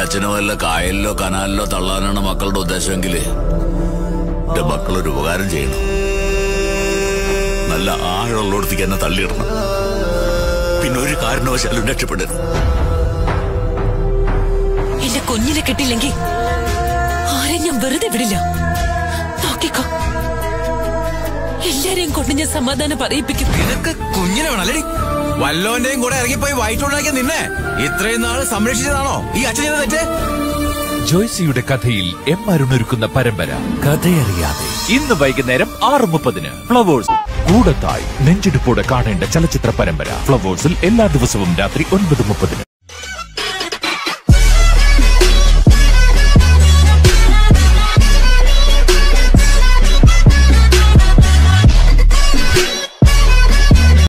അച്ഛനെ വല്ല കായലിലോ കനാലിലോ തള്ളാനാണ് മക്കളുടെ ഉദ്ദേശമെങ്കിൽ എന്റെ മക്കളൊരു ഉപകാരം ചെയ്യണം നല്ല ആഴമുള്ളിടത്തേക്ക് എന്നെ തള്ളിയിടണം പിന്നെ ഒരു കാരണവശാലും രക്ഷപ്പെടരുത് എന്റെ കുഞ്ഞിനെ കിട്ടില്ലെങ്കിൽ ആരെയും ഞാൻ വെറുതെ വിടില്ല നോക്കിക്കോ എല്ലാരെയും കൊണ്ട് ഞാൻ സമാധാനം പറയിപ്പിക്കും നിനക്ക് കുഞ്ഞിനെ വേണല്ലേ വല്ലോന്റെയും കൂടെ ഇറങ്ങിപ്പോയി വയറ്റുണ്ടാക്കിയ നിന്നെ ഇത്രയും നാള് സംരക്ഷിച്ചതാണോ ഈ അച്ഛൻ ചെയ്ത തെറ്റ് ജോയ്സിയുടെ കഥയിൽ എം അരുണൊരുക്കുന്ന പരമ്പര കഥയറിയാതെ ഇന്ന് വൈകുന്നേരം ആറ് മുപ്പതിന് ഫ്ലവേഴ്സ് കൂടത്തായി നെഞ്ചിടിപ്പോടെ കാണേണ്ട ചലച്ചിത്ര പരമ്പര ഫ്ലവേഴ്സിൽ എല്ലാ ദിവസവും രാത്രി ഒൻപത് മുപ്പതിന്